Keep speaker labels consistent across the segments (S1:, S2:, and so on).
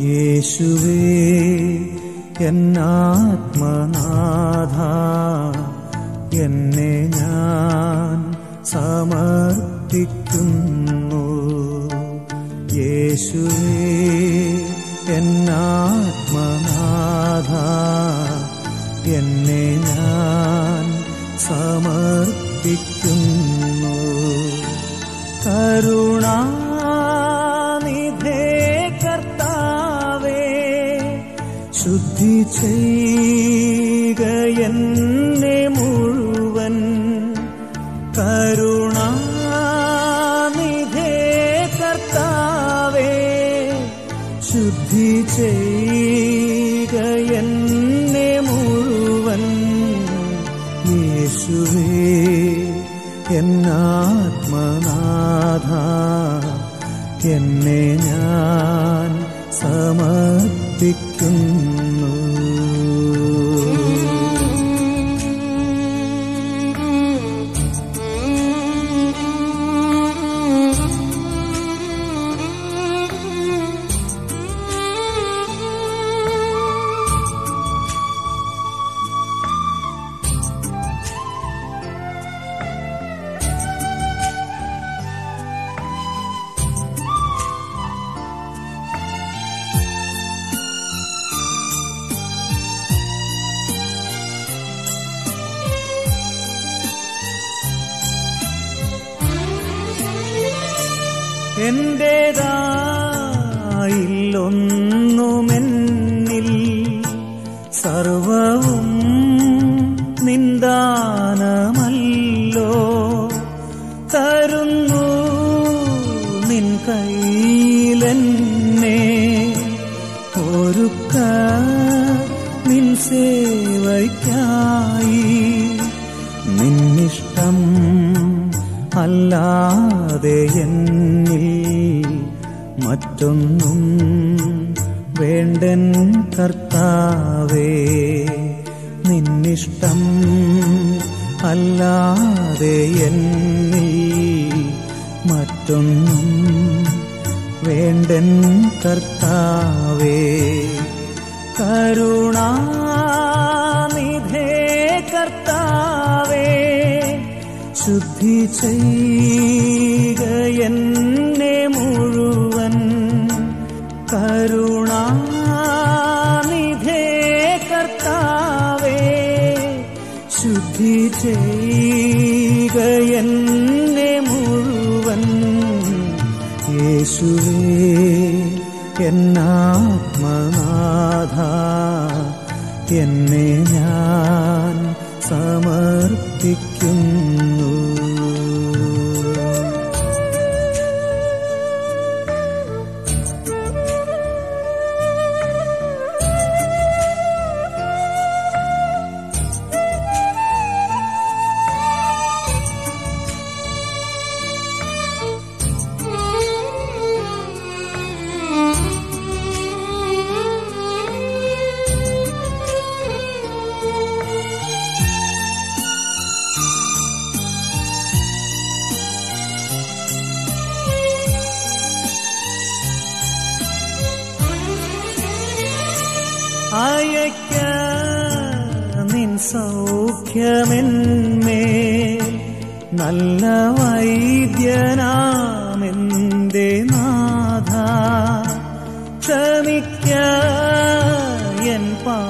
S1: യേശുവേ എന്നാത്മനാഥ എന്നെ ഞാൻ സമർപ്പിക്കുന്നു യേശുവേ എന്നാത്മനാഥ എന്നെ ഞാൻ സമർപ്പിക്കുന്നു കരുണാനിധേ കർത്താവേ ശുദ്ധി ചെയ്യുക എന്നെ മുഴുവൻ കരുണാനിധേ കർത്താവേ ശുദ്ധി ചെയ്യുക എന്നെ മുഴുവൻ യേശുവേ എന്നാത്മനാഥ എന്നെ ഞാൻ സമർപ്പിക്കുന്നു എന്റേതായില്ലൊന്നുമെന്നിൽ സർവവും നിന്ദാനമല്ലോ തരുന്നു നിൻ കയ്യിലെന്നെ ഒരുക്ക നിൻ സേവയ്ക്കായി നിന്നിഷ്ടം അല്ലാതെ എന്നിൽ മറ്റൊന്നും വേണ്ടൻ കർത്താവേ നിന്നിഷ്ടം അല്ലാതെ എന്നിൽ മറ്റൊന്നും വേണ്ടൻ കർത്താവേ കരുണാനിധേ കർത്താവേ ശുദ്ധി ചെയ്യുക എന്നെ മുഴുവൻ കരുണാനിധേ കർത്താവേ ശുദ്ധി ചെയ്യുക എന്നെ മുഴുവൻ യേശുവേ എന്നാത്മനാഥ എന്നെ ഞാൻ സമർപ്പിക്കുന്നു അയക്ക നിൻ സൗഖ്യമെന്മേൽ നല്ല വൈദ്യനാമെന്റെ നാഥ ക്ഷമിക്ക എൻ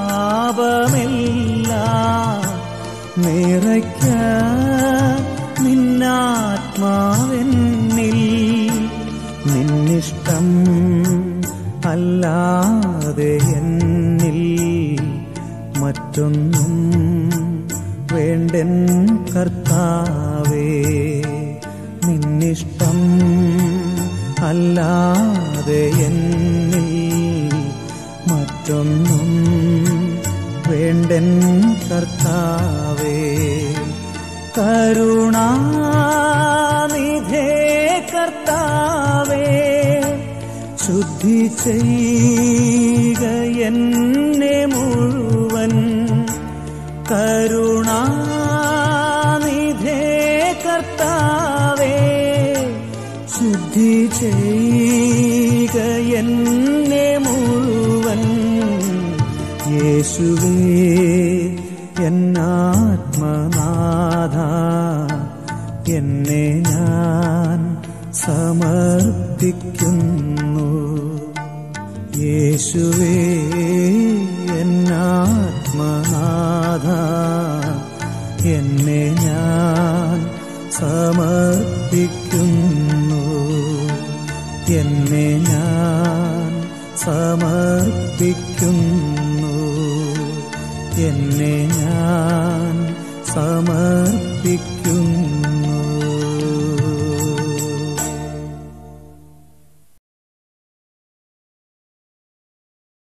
S1: പാപമെല്ലാം നിറയ്ക്ക നിന്നാത്മാവെന്നിൽ നിന്നിഷ്ടം അല്ലാതെ എന്നിൽ മറ്റൊന്നും വേണ്ടൻ കർത്താവേ നിന്നിഷ്ടം അല്ലാതെ എന്നിൽ മറ്റൊന്നും വേണ്ടൻ കർത്താവേ കരുണാനിധേ കർത്താവേ ശുദ്ധി ചെയ്യുക എന്നെ മുഴുവൻ കരുണാനിധേ കർത്താവേ ശുദ്ധി ചെയ്യുക എന്നെ മുഴുവൻ യേശുവേ എന്നാത്മനാഥ എന്നെ ഞാൻ സമർപ്പിക്കുന്നു യേശുവേ എന്നാത്മനാഥ എന്നെ ഞാൻ സമർപ്പിക്കുന്നു എന്നെ ഞാൻ സമർപ്പിക്കുന്നു എന്നെ ഞാൻ സമർപ്പിക്കുന്നു